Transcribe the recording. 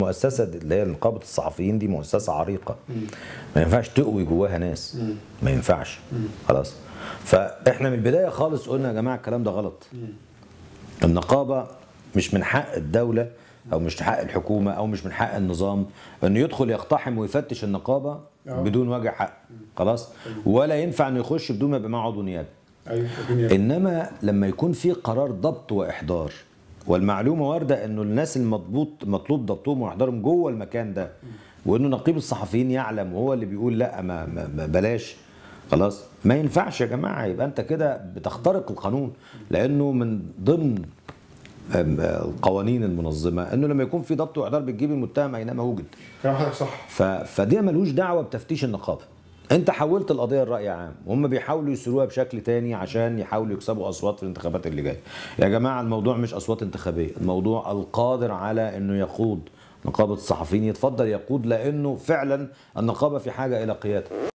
المؤسسه دي اللي هي نقابه الصحفيين دي مؤسسه عريقه ما ينفعش تقوي جواها ناس ما ينفعش خلاص فاحنا من البدايه خالص قلنا يا جماعه الكلام ده غلط النقابه مش من حق الدوله او مش من حق الحكومه او مش من حق النظام انه يدخل يقتحم ويفتش النقابه آه. بدون وجه حق خلاص ولا ينفع انه يخش بدون ما يبقى معاه عضو نيابه ايوه الدنيا انما لما يكون في قرار ضبط واحضار والمعلومه وارده انه الناس المضبوط مطلوب ضبطهم واحضارهم جوه المكان ده وانه نقيب الصحفيين يعلم وهو اللي بيقول لا ما, ما, ما بلاش خلاص ما ينفعش يا جماعه يبقى انت كده بتخترق القانون لانه من ضمن أم، القوانين المنظمه انه لما يكون في ضبط واحضار بتجيب المتهم اينما وجد كلام حضرتك صح ف... فدي ملوش دعوه بتفتيش النقابه انت حولت القضيه لراي عام وهم بيحاولوا يسروها بشكل تاني عشان يحاولوا يكسبوا اصوات في الانتخابات اللي جايه يا جماعه الموضوع مش اصوات انتخابيه الموضوع القادر على انه يقود نقابه الصحفيين يتفضل يقود لانه فعلا النقابه في حاجه الى قياده